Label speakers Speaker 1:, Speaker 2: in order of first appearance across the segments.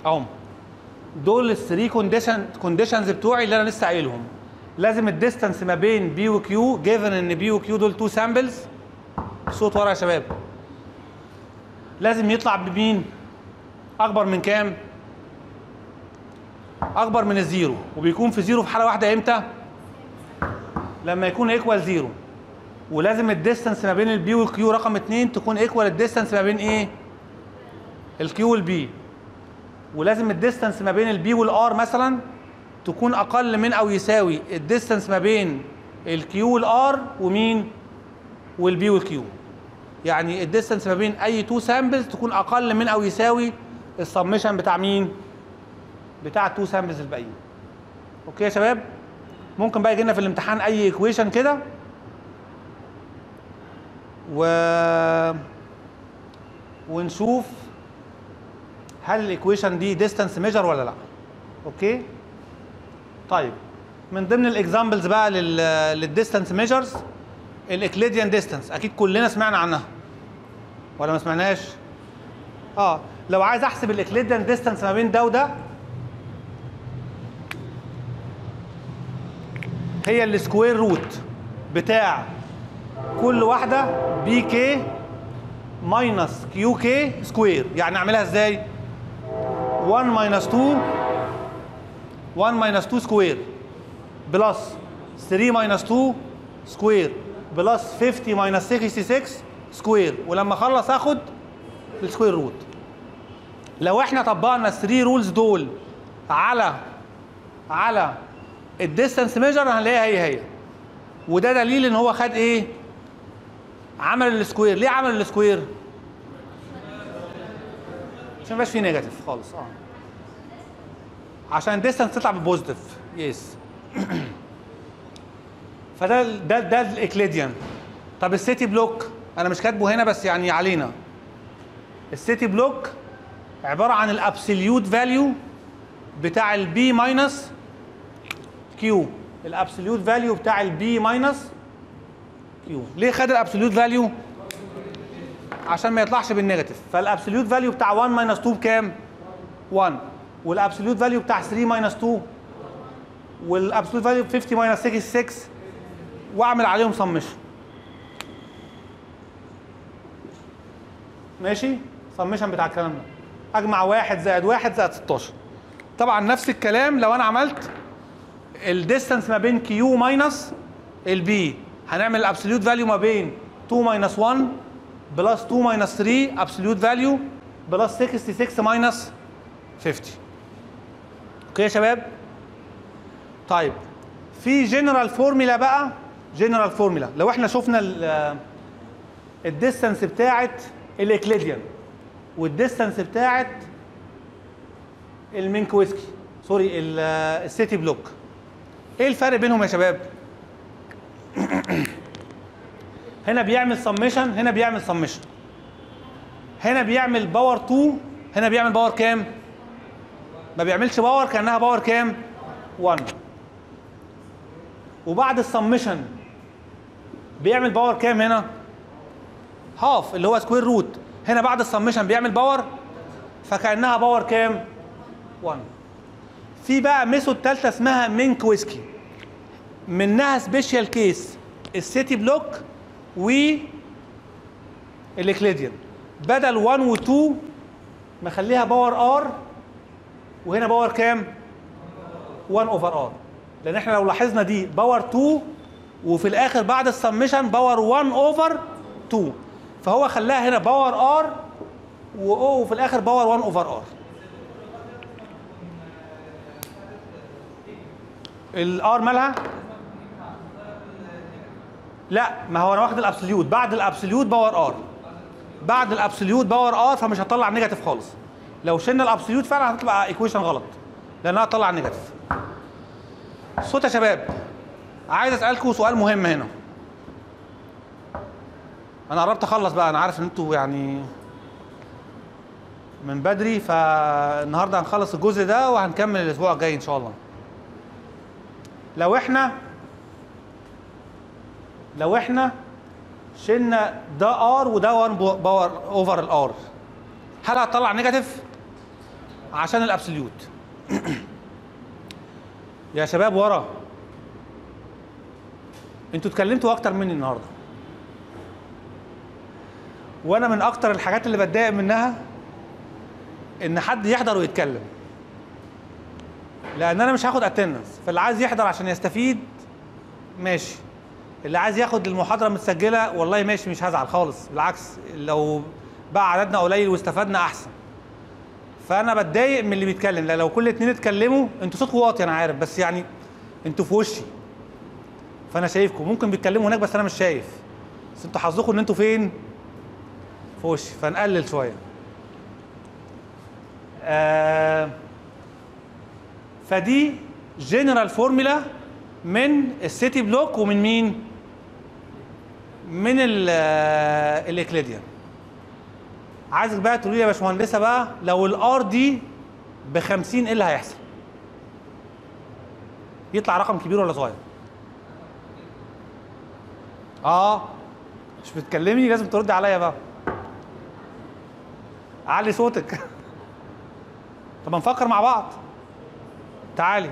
Speaker 1: اهم دول الثري كونديشن كونديشنز بتوعي اللي انا لسه قايلهم لازم الديستانس ما بين بي وكيو جيفن ان بي وكيو دول تو سامبلز صوت ورا يا شباب لازم يطلع بمين اكبر من كام اكبر من الزيرو وبيكون في زيرو في حاله واحده امتى لما يكون ايكوال زيرو ولازم الديستانس ما بين البي والكيو رقم 2 تكون ايكوال الديستانس ما بين ايه الكيو والبي ولازم الديستانس ما بين البي والار مثلا تكون اقل من او يساوي الديستانس ما بين الكيو والار ومين والبي والكيو يعني الديستانس ما بين اي تو سامبلز تكون اقل من او يساوي السمشن بتاع مين بتاع التو سامبلز الباقيين اوكي يا شباب ممكن بقى يجي لنا في الامتحان اي ايكويشن كده و ونشوف هل الايكويشن دي ديستانس ميجر ولا لا اوكي طيب من ضمن الاكزامبلز بقى للديستانس ميجرز الاكليديان ديستانس اكيد كلنا سمعنا عنها ولا ما سمعناش اه لو عايز احسب الاكليديان ديستانس ما بين ده وده هي السكوير روت بتاع كل واحده بي كي ماينس كيو كي سكوير يعني اعملها ازاي 1 ماينس 2 1 ماينس 2 سكوير بلس 3 ماينس 2 سكوير بلس 50 ماينس 66 سكوير ولما اخلص اخد السكوير روت لو احنا طبقنا ال 3 رولز دول على على الديستانس ميجر هنلاقيها هي هي وده دليل ان هو خد ايه عمل السكوير ليه عمل السكوير عشان ما يبقاش فيه نيجاتيف خالص اه عشان الديستانس تطلع ببوزيتيف يس فده ده ده الاكليديان طب السيتي بلوك انا مش كاتبه هنا بس يعني علينا السيتي بلوك عباره عن الابسوليوت فاليو بتاع البي ماينس كيو الابسوليوت فاليو بتاع البي ماينس كيو ليه خد الابسوليوت فاليو عشان ما يطلعش بالنيجاتيف فالابسوليوت فاليو بتاع 1 ماينس 2 بكام 1 والابسوليوت فاليو بتاع 3 ماينس 2 والابسوليوت فاليو 50 ماينس 66 واعمل عليهم سمشن ماشي سمشن بتاع الكلام ده اجمع واحد زائد واحد زائد 16 طبعا نفس الكلام لو انا عملت الديستانس ما بين كيو ماينس البي هنعمل الابسوليوت فاليو ما بين 2 ماينس 1 بلس 2 ماينس 3 ابسوليوت فاليو بلس 66 ماينس 50 اوكي يا شباب طيب في جنرال فورميلا بقى جنرال فورميلا لو احنا شفنا الديستانس بتاعت الاكليديان والديستانس بتاعت المينكويسكي سوري السيتي بلوك ايه الفرق بينهم يا شباب هنا بيعمل سمشن هنا بيعمل سمشن هنا بيعمل باور 2 هنا بيعمل باور كام ما بيعملش باور كانها باور كام 1 وبعد السمشن بيعمل باور كام هنا هاف اللي هو سكوير روت هنا بعد السمشن بيعمل باور فكانها باور كام 1 في بقى ميثود ثالثه اسمها مينكويسكي منها سبيشال كيس السيتي بلوك و الاكليديان بدل 1 و 2 مخليها باور ار وهنا باور كام 1 اوفر ار لان احنا لو لاحظنا دي باور 2 وفي الاخر بعد السمشن باور 1 اوفر 2 فهو خلاها هنا باور ار واو وفي الاخر باور 1 اوفر ار الار مالها لا ما هو انا واخد الابسوليوت بعد الابسوليوت باور ار بعد الابسوليوت باور ار فمش هطلع نيجاتيف خالص لو شلنا الابسوليوت فعلا هتبقى ايكويشن غلط لانها هتطلع نيجاتيف صوت يا شباب عايز اسالكم سؤال مهم هنا انا قربت اخلص بقى انا عارف ان انتوا يعني من بدري فالنهارده هنخلص الجزء ده وهنكمل الاسبوع الجاي ان شاء الله لو احنا لو احنا شلنا ده ار وده 1 باور اوفر الار هل هتطلع نيجاتيف عشان الابسوليوت يا شباب ورا انتوا اتكلمتوا اكتر مني النهارده وانا من اكتر الحاجات اللي بتضايق منها ان حد يحضر ويتكلم لان انا مش هاخد اتندنس فاللي عايز يحضر عشان يستفيد ماشي اللي عايز ياخد المحاضره متسجله والله ماشي مش هزعل خالص بالعكس لو بقى عددنا قليل واستفدنا احسن فانا بتضايق من اللي بيتكلم لا لو كل اتنين اتكلموا انتوا صوتكم واطي انا عارف بس يعني انتوا في وشي فانا شايفكم ممكن بيتكلموا هناك بس انا مش شايف بس انتوا حظكم ان انتوا فين في وشي فنقلل شويه آه فدي جنرال فورمولا من السيتي بلوك ومن مين من ال- آه، الاكليديان عايزك بقى تقولي لي يا باشمهندسه بقى لو الار دي ب 50 ايه اللي هيحصل؟ يطلع رقم كبير ولا صغير؟ اه مش بتكلمني لازم تردي عليا بقى علي صوتك طب نفكر مع بعض تعالي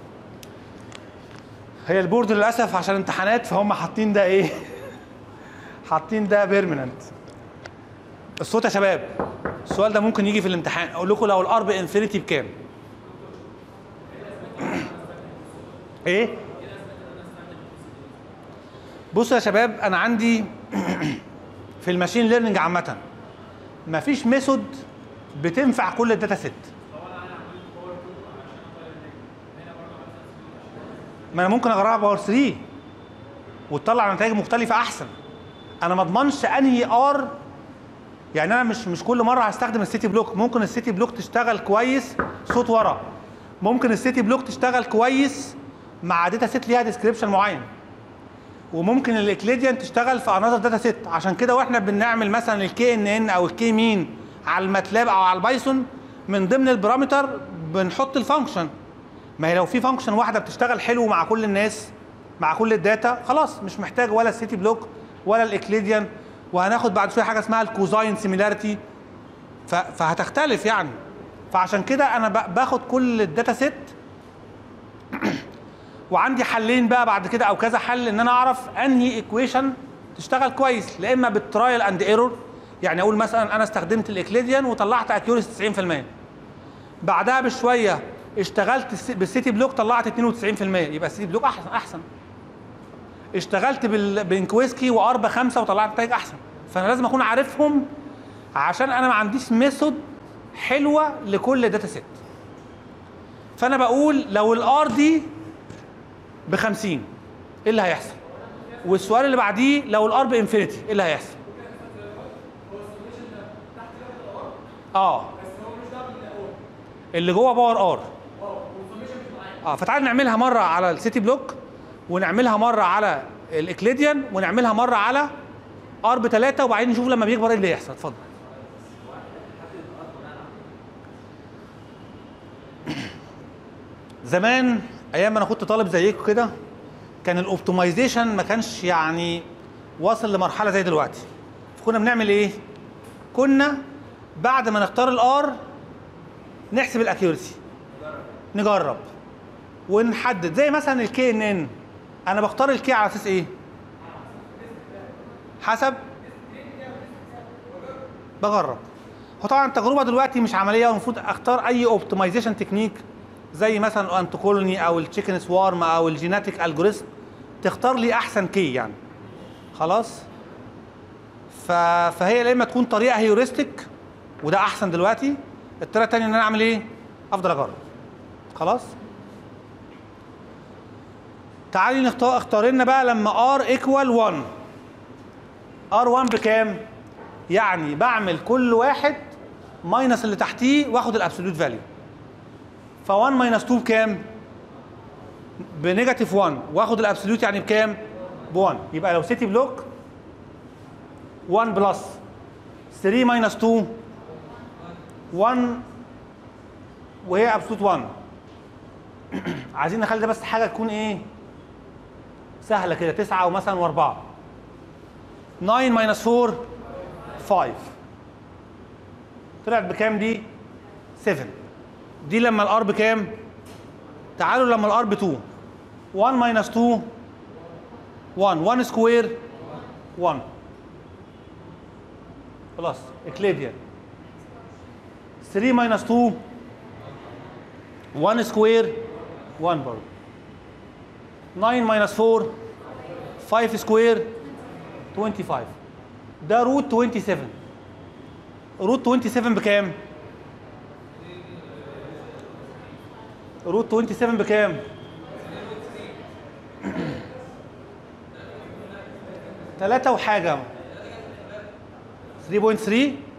Speaker 1: هي البورد للاسف عشان امتحانات فهم حاطين ده ايه حاطين ده بيرمننت الصوت يا شباب السؤال ده ممكن يجي في الامتحان اقول لكم لو الار بانفينيتي بكام ايه بصوا يا شباب انا عندي في الماشين ليرنينج عامه مفيش ميثود بتنفع كل الداتا سيت ما انا ممكن اجربها باور 3 وتطلع نتائج مختلفه احسن انا ما اضمنش انهي ار يعني انا مش مش كل مره هستخدم السيتي بلوك ممكن السيتي بلوك تشتغل كويس صوت ورا ممكن السيتي بلوك تشتغل كويس مع داتا سيت ليها ديسكريبشن معين وممكن الاكليديان تشتغل في انذر داتا سيت عشان كده واحنا بنعمل مثلا الكي ان ان او الكي مين على الماتلاب او على البايثون من ضمن البارامتر بنحط الفانكشن ما هي لو في فانكشن واحده بتشتغل حلو مع كل الناس مع كل الداتا خلاص مش محتاج ولا السيتي بلوك ولا الاكليديان وهناخد بعد شويه حاجه اسمها الكوزاين سيميلاريتي فهتختلف يعني فعشان كده انا ب- باخد كل الداتا سيت وعندي حلين بقى بعد كده او كذا حل ان انا اعرف انهي ايكويشن تشتغل كويس لا اما بالترايل اند ايرور يعني اقول مثلا انا استخدمت الاكليديان وطلعت اكيوريسي 90% بعدها بشويه اشتغلت الس- بالسيتي بلوك طلعت 92% يبقى السيتي بلوك احسن احسن اشتغلت بال- بانكويسكي واربا خمسه وطلعت نتائج احسن فانا لازم اكون عارفهم عشان انا ما عنديش ميثود حلوه لكل داتا سيت فانا بقول لو الار دي ب 50 ايه اللي هيحصل؟ والسؤال اللي بعديه لو الار بانفينيتي ايه اللي هيحصل؟ اه اللي جوه باور ار اه فتعال نعملها مره على السيتي بلوك ونعملها مره على الاكليديان ونعملها مره على ار بثلاثه وبعدين نشوف لما بيكبر ايه اللي يحصل اتفضل زمان ايام ما انا كنت طالب زيكم كده كان الاوبتمايزيشن ما كانش يعني واصل لمرحله زي دلوقتي كنا بنعمل ايه كنا بعد ما نختار الار نحسب الاكيورسي نجرب ونحدد زي مثلا الكي ان ان انا بختار الكي على اساس ايه حسب بجرب هو طبعا التجربه دلوقتي مش عمليه والمفروض اختار اي اوبتمايزيشن تكنيك زي مثلا الانتوكولوني او التشيكن سوارم او الجيناتيك الجوريزم تختار لي احسن كي يعني خلاص ف... فهي يا اما تكون طريقه هيوريستيك وده احسن دلوقتي الطريقه الثانيه ان انا اعمل ايه افضل اجرب خلاص تعالي نختار اختار لنا بقى لما ار ايكوال 1 ار 1 بكام يعني بعمل كل واحد ماينس اللي تحتيه واخد الابسولوت فاليو ف 1 ماينس 2 بكام بنيجاتيف 1 واخد الابسولوت يعني بكام ب 1 يبقى لو سيتي بلوك 1 بلس 3 ماينس 2 1 وهي ابسولوت 1 عايزين نخلي ده بس حاجه تكون ايه سهله كده 9 ومثلا و4 9 ماينس 4 5 طلعت بكام دي 7 دي لما الار بكام تعالوا لما الار ب 2 1 ماينس 2 1 1 سكوير 1 خلاص اكليديان 3 ماينس 2 1 سكوير 1 برضه 9 ماينس 4 5 سكوير 25 ده روت 27 روت 27 بكام؟ روت 27 بكام؟ تلاتة وحاجة 3.3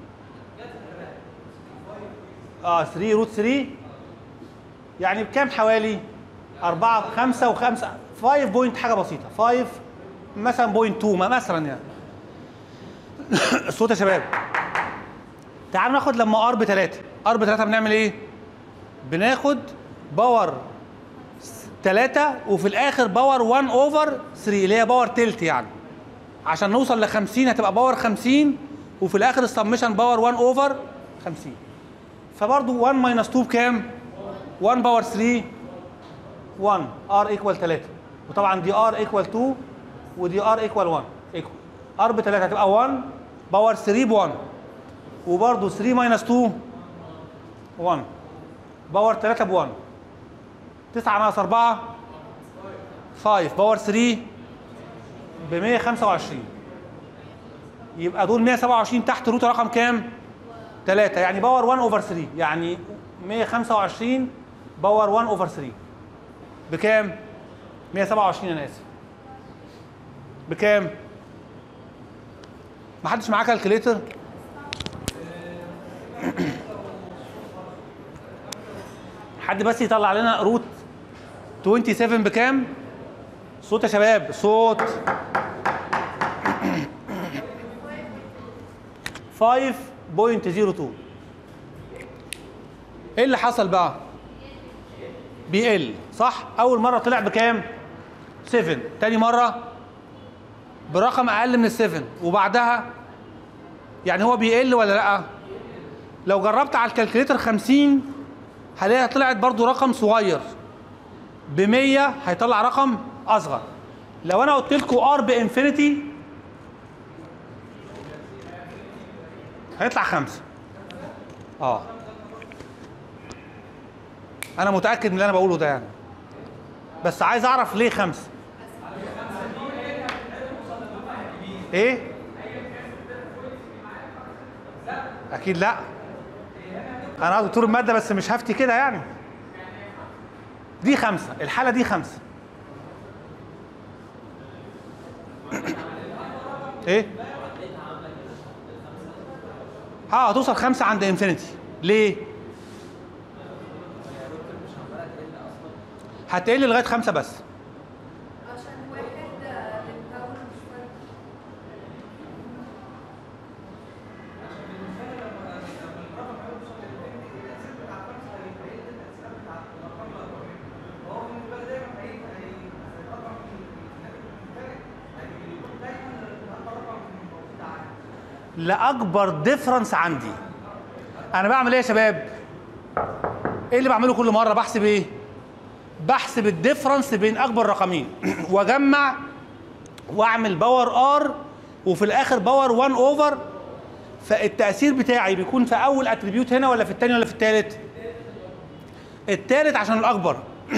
Speaker 1: اه 3 روت 3 يعني بكام حوالي؟ 4 5 و5 5 بوينت حاجة بسيطة 5 مثلا بوينت 2 مثلا يعني الصوت يا شباب تعالوا ناخد لما ار ب 3 ار ب 3 بنعمل ايه؟ بناخد باور 3 وفي الاخر باور 1 اوفر 3 اللي هي باور تلت يعني عشان نوصل ل 50 هتبقى باور 50 وفي الاخر السمشن باور 1 اوفر 50 فبرضه 1 ماينس 2 بكام؟ 1 باور 3 1 ار ايكوال 3 وطبعا دي ار ايكوال 2 ودي ار ايكوال 1 ايكوال ار ب 3 هتبقى 1 باور 3 ب 1 وبرضه 3 ماينس 2 1 باور 3 ب 1 9 ناقص 4 5 باور 3 ب 125 يبقى دول 127 تحت روت رقم كام؟ 3 يعني باور 1 اوفر 3 يعني 125 باور 1 اوفر 3 بكام؟ 127 انا اسف بكام؟ ما حدش معاه كالكوليتر؟ حد بس يطلع لنا روت 27 بكام؟ صوت يا شباب صوت 5.02 ايه اللي حصل بقى؟ بيقل صح؟ أول مرة طلع بكام؟ 7 تاني مرة برقم أقل من السفن وبعدها يعني هو بيقل ولا لأ؟ لو جربت على الكالكوليتر 50 هلاقيها طلعت برضو رقم صغير ب 100 هيطلع رقم اصغر لو انا قلت لكم ار بانفينيتي هيطلع خمسة اه انا متاكد من اللي انا بقوله ده يعني بس عايز اعرف ليه خمسة ايه اكيد لا انا دكتور الماده بس مش هفتي كده يعني دي خمسة الحالة دي خمسة ايه اه هتوصل خمسة عند انفينيتي ليه هتقل لغاية خمسة بس
Speaker 2: عشان واحد للباور مش فارق
Speaker 1: لاكبر ديفرنس عندي انا بعمل ايه يا شباب ايه اللي بعمله كل مره بحسب ايه بحسب الديفرنس بين اكبر رقمين واجمع واعمل باور ار وفي الاخر باور 1 اوفر فالتاثير بتاعي بيكون في اول اتريبيوت هنا ولا في الثاني ولا في الثالث الثالث عشان الاكبر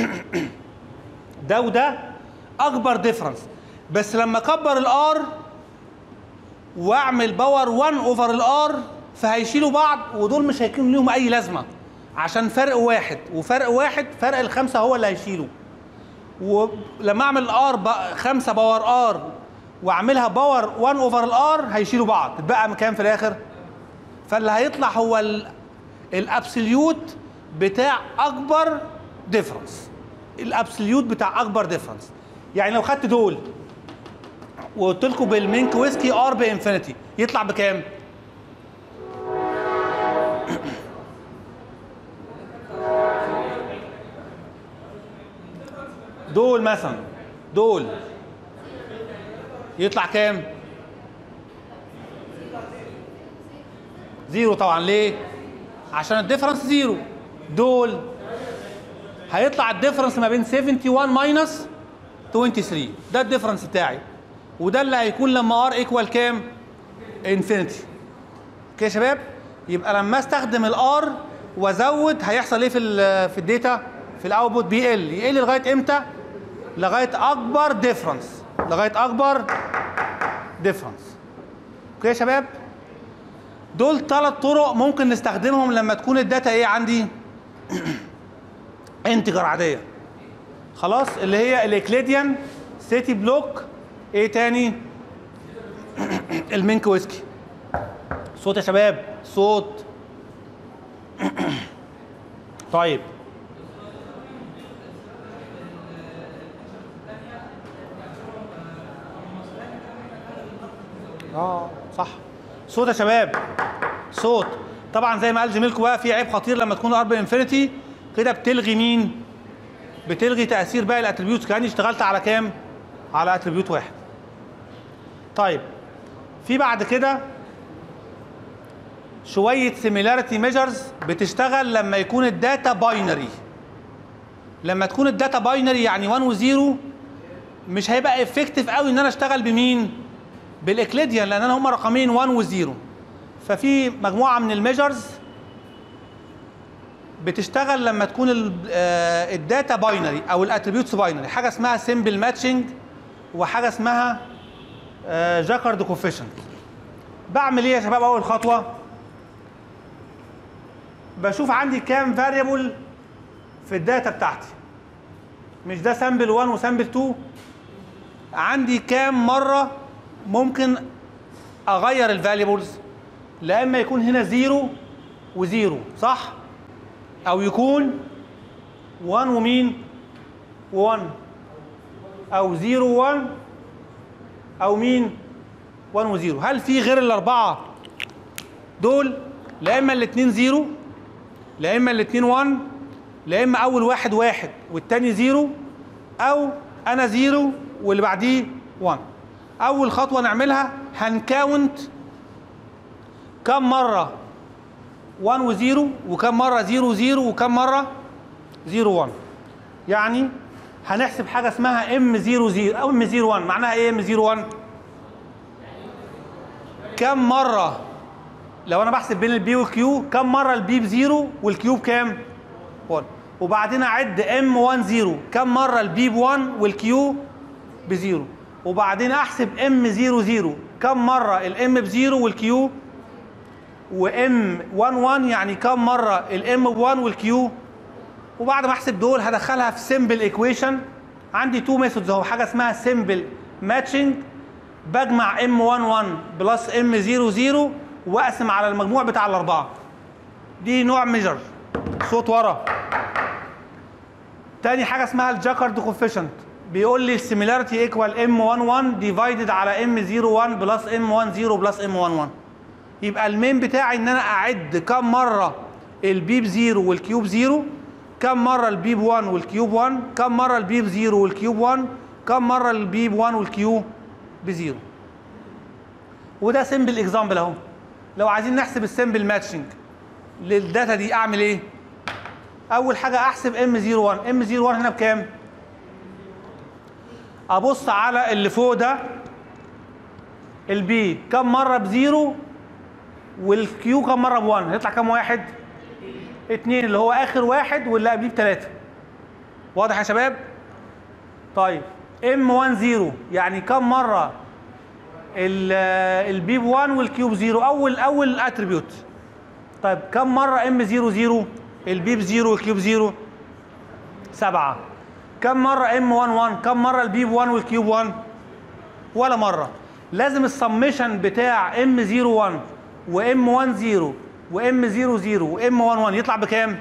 Speaker 1: ده وده اكبر ديفرنس بس لما اكبر الار واعمل باور 1 اوفر الار فهيشيلوا بعض ودول مش هيكون ليهم اي لازمه عشان فرق واحد وفرق واحد فرق الخمسه هو اللي هيشيله ولما اعمل ار خمسه باور ار واعملها باور 1 اوفر الار هيشيلوا بعض تبقى كام في الاخر فاللي هيطلع هو ال- الابسوليوت بتاع اكبر ديفرنس الابسوليوت بتاع اكبر ديفرنس يعني لو خدت دول وقلت لكم بالمينك ويسكي ار بانفينيتي يطلع بكام؟ دول مثلا دول يطلع كام؟ زيرو طبعا ليه؟ عشان الديفرنس زيرو دول هيطلع الديفرنس ما بين 71 ماينس 23 ده الديفرنس بتاعي وده اللي هيكون لما ار ايكوال كام انفينيتي اوكي يا شباب يبقى لما استخدم الار وازود هيحصل ايه في ال في الداتا في الاوتبوت بيقل يقل لغايه امتى لغايه اكبر ديفرنس لغايه اكبر ديفرنس اوكي يا شباب دول ثلاث طرق ممكن نستخدمهم لما تكون الداتا ايه عندي انتجر عاديه خلاص اللي هي الاكليديان سيتي بلوك ايه تاني المينك ويسكي صوت يا شباب صوت طيب اه صح صوت يا شباب صوت طبعا زي ما قال زميلكم بقى في عيب خطير لما تكون ارب انفينيتي كده بتلغي مين بتلغي تاثير باقي الاتريبيوتس كاني اشتغلت على كام على اتريبيوت واحد طيب في بعد كده شويه سيميلاريتي ميجرز بتشتغل لما يكون الداتا باينري لما تكون الداتا باينري يعني 1 و0 مش هيبقى افكتيف قوي ان انا اشتغل بمين بالاكليديان لان انا هما رقمين 1 و0 ففي مجموعه من الميجرز بتشتغل لما تكون ال- آه، الداتا باينري او الاتريبيوتس باينري حاجه اسمها سيمبل ماتشنج وحاجه اسمها جاكارد كوفيشنت بعمل ايه يا شباب اول خطوه بشوف عندي كام فاريبل في الداتا بتاعتي مش ده سامبل 1 وسامبل 2 عندي كام مره ممكن اغير الفاليبلز لا اما يكون هنا زيرو وزيرو صح او يكون 1 ومين 1 او 0 1 او مين 1 و0 هل في غير الاربعه دول لا اما الاثنين 0 لا اما الاثنين 1 لا اما اول واحد واحد والتاني 0 او انا 0 واللي بعديه 1 اول خطوه نعملها هنكاونت كم مره 1 و0 وكم مره 0 0 وكم مره 0 1 يعني هنحسب حاجه اسمها ام 0 0 او ام 0 1 معناها ايه ام 0 1 كم مره لو انا بحسب بين البي والكيو كم مره البي بزيرو والكيو بكام 1 وبعدين اعد ام 1 0 كم مره البي ب 1 والكيو بزيرو وبعدين احسب ام 0 0 كم مره الام بزيرو والكيو وام 1 1 يعني كم مره الام ب 1 والكيو وبعد ما احسب دول هدخلها في سمبل ايكويشن عندي تو ميثودز اهو حاجه اسمها سمبل ماتشنج بجمع ام 1 1 بلس ام 0 0 واقسم على المجموع بتاع الاربعه دي نوع ميجر صوت ورا تاني حاجه اسمها الجاكارد كوفيشنت بيقول لي السيميلاريتي ايكوال ام 1 1 ديفايدد على ام 0 1 بلس ام 1 0 بلس ام 1 1 يبقى المين بتاعي ان انا اعد كم مره البي بزيرو والكيوب زيرو كم مره البي ب 1 والكيوب 1 كم مره البي بزيرو والكيوب 1 كم مره البي ب 1 والكيو بزيرو وده سمبل اكزامبل اهو لو عايزين نحسب السمبل ماتشنج للداتا دي اعمل ايه اول حاجه احسب ام 01 ام 01 هنا بكام ابص على اللي فوق ده البي كم مره بزيرو والكيو كم مره ب1 هيطلع كم واحد اتنين اللي هو اخر واحد واللي قبليه بتلاته واضح يا شباب طيب ام 1 0 يعني كم مره البي ب 1 والكيو ب 0 اول اول اتريبيوت طيب كم مره ام 0 0 البي ب 0 والكيو ب 0 سبعة كم مرة ام 1 1 كم مرة البي ب 1 والكيو ب 1 ولا مرة لازم السميشن بتاع ام 0 1 وام 1 0 وام 0 0 وام 1 1 يطلع بكام؟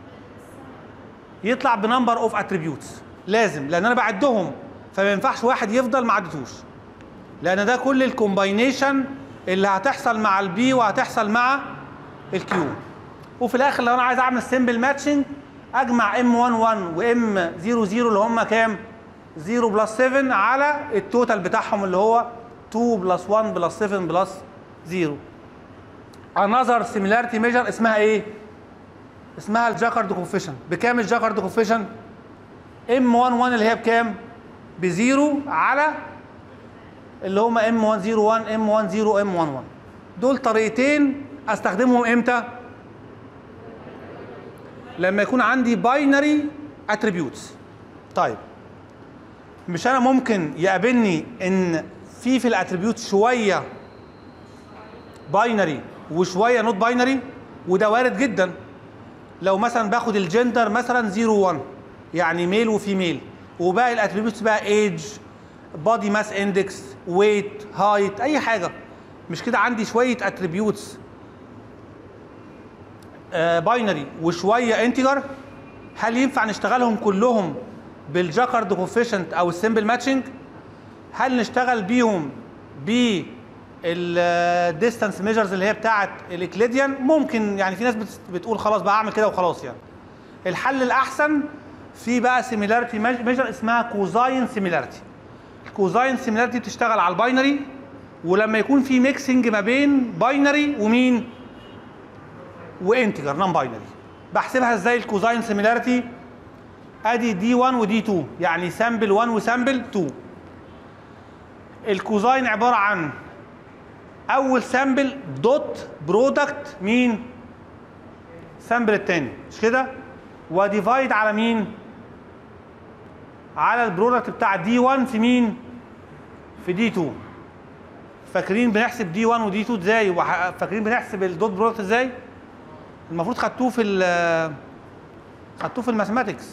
Speaker 1: يطلع بنمبر اوف اتريبيوتس لازم لان انا بعدهم فما ينفعش واحد يفضل ما عدتوش لان ده كل الكومباينيشن اللي هتحصل مع البي وهتحصل مع الكيو وفي الاخر لو انا عايز اعمل سمبل ماتشنج اجمع ام 1 1 وام 0 0 اللي هم كام 0 بلس 7 على التوتال بتاعهم اللي هو 2 بلس 1 بلس 7 بلس 0 another similarity measure اسمها ايه اسمها الجاكارد كوفيشن بكام الجاكارد كوفيشن ام 1 1 اللي هي بكام بزيرو على اللي هما ام 1 0 1 ام 1 0 ام 1 1 دول طريقتين استخدمهم امتى لما يكون عندي باينري اتريبيوتس طيب مش انا ممكن يقابلني ان في في الاتريبيوت شويه باينري وشويه نوت باينري وده وارد جدا لو مثلا باخد الجندر مثلا 0 1 يعني ميل وفيميل وباقي الاتريبيوتس بقى ايج بادي ماس اندكس ويت هايت اي حاجه مش كده عندي شويه اتريبيوتس باينري وشويه انتجر هل ينفع نشتغلهم كلهم بالجاكارد كوفيشنت او السمبل ماتشنج هل نشتغل بيهم بالديستانس ميجرز اللي هي بتاعه الاكليديان ممكن يعني في ناس بت- بتقول خلاص بقى اعمل كده وخلاص يعني الحل الاحسن في بقى سيميلاريتي ميجر اسمها كوزاين سيميلاريتي الكوزاين سيميلاريتي بتشتغل على الباينري ولما يكون في ميكسنج ما بين باينري ومين وانتجر نون باينري بحسبها ازاي الكوزاين سيميلاريتي ادي دي 1 ودي 2 يعني سامبل 1 وسامبل 2 الكوزاين عباره عن اول سامبل دوت برودكت مين سامبل التاني مش كده وديفايد على مين على البرودكت بتاع دي 1 في مين في دي 2 فاكرين بنحسب دي 1 ودي 2 ازاي وح- فاكرين بنحسب الدوت برودكت ازاي المفروض خدتوه في ال خدتوه في الماثماتكس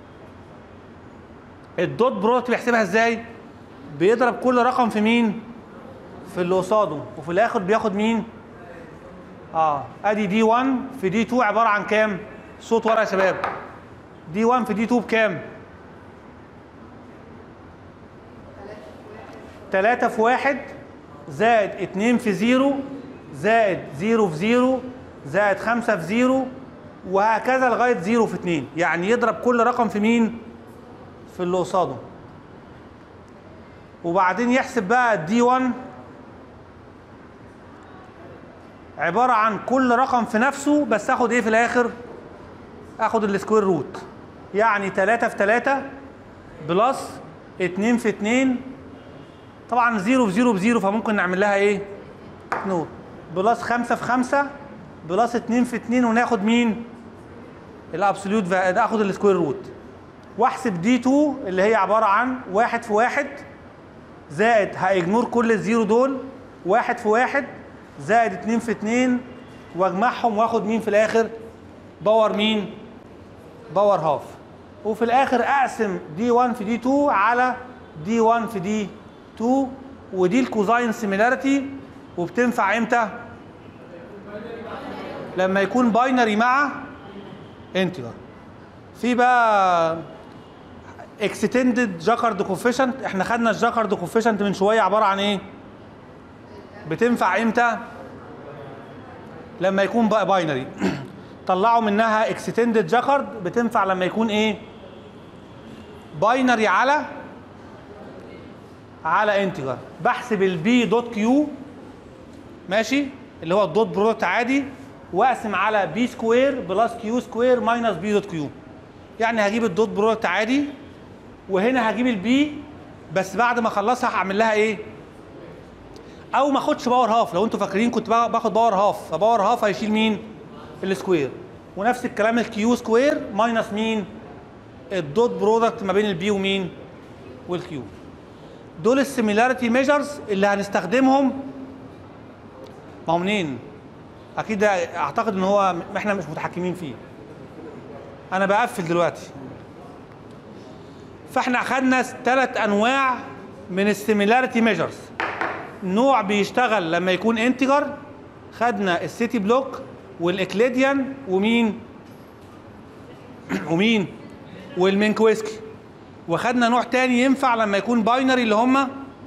Speaker 1: الدوت برودكت بيحسبها ازاي بيضرب كل رقم في مين في اللي قصاده وفي الاخر بياخد مين اه ادي دي 1 في دي 2 عباره عن كام صوت ورا يا شباب دي 1 في دي 2 بكام 3 في 1 زائد 2 في 0 زائد 0 في 0 زائد 5 في 0 وهكذا لغايه 0 في 2 يعني يضرب كل رقم في مين في اللي قصاده وبعدين يحسب بقى الدي 1 عباره عن كل رقم في نفسه بس اخد ايه في الاخر اخد السكوير روت يعني 3 في 3 بلس 2 في 2 طبعا 0 في 0 في 0 فممكن نعمل لها ايه نوت بلس 5 في 5 بلس 2 في 2 وناخد مين الابسوليوت اخد السكوير روت واحسب دي 2 اللي هي عباره عن 1 في 1 زائد هاجنور كل الزيرو دول 1 في 1 زائد 2 في 2 واجمعهم واخد مين في الاخر باور مين باور هاف وفي الاخر اقسم دي 1 في دي 2 على دي 1 في دي 2 ودي الكوزاين سيميلاريتي وبتنفع امتى لما يكون باينري مع انتجر في بقى اكستندد جاكارد كوفيشنت احنا خدنا الجاكارد كوفيشنت من شويه عباره عن ايه بتنفع امتى لما يكون بقى باينري طلعوا منها اكستندد جاكارد بتنفع لما يكون ايه باينري على على انتجر بحسب البي دوت كيو ماشي اللي هو الدوت برودكت عادي واقسم على بي سكوير بلس كيو سكوير ماينس بي دوت كيو يعني هجيب الدوت برودكت عادي وهنا هجيب البي بس بعد ما اخلصها هعمل لها ايه او ما اخدش باور هاف لو انتوا فاكرين كنت با- باخد باور هاف فباور هاف هيشيل مين السكوير ونفس الكلام الكيو سكوير ماينس مين الدوت برودكت ما بين البي ومين والكيو دول السيميلاريتي ميجرز اللي هنستخدمهم ما هو منين اكيد ده اعتقد ان هو م- احنا مش متحكمين فيه انا بقفل دلوقتي فاحنا اخدنا ثلاث انواع من السيميلاريتي ميجرز نوع بيشتغل لما يكون انتجر خدنا السيتي بلوك والاكليديان ومين ومين والمنكويسكي وخدنا نوع تاني ينفع لما يكون باينري اللي هما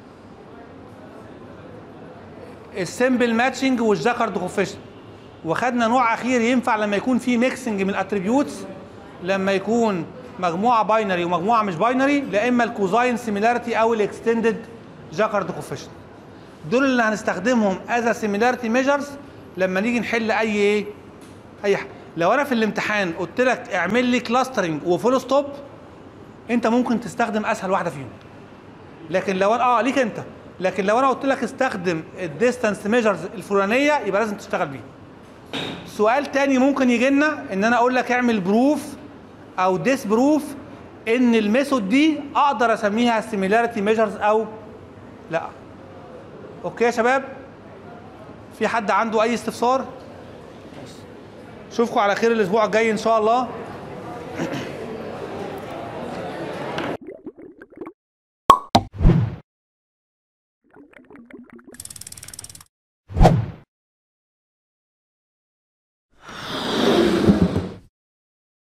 Speaker 1: السمبل ماتشنج والجاكارد كوفيشن وخدنا نوع اخير ينفع لما يكون في ميكسنج من الاتريبيوتس لما يكون مجموعه باينري ومجموعه مش باينري لا اما الكوزاين سيميلاريتي او الاكستندد جاكارد كوفيشن دول اللي هنستخدمهم از سيميلاريتي ميجرز لما نيجي نحل اي ايه اي ح- لو انا في الامتحان قلت لك اعمل لي كلاسترنج وفول ستوب انت ممكن تستخدم اسهل واحده فيهم لكن لو انا اه ليك انت لكن لو انا قلت لك استخدم الديستانس ميجرز الفلانيه يبقى لازم تشتغل بيها سؤال تاني ممكن يجي لنا ان انا اقول لك اعمل بروف او ديس بروف ان الميثود دي اقدر اسميها سيميلاريتي ميجرز او لا اوكي يا شباب في حد عنده اي استفسار اشوفكم على خير الاسبوع الجاي ان شاء الله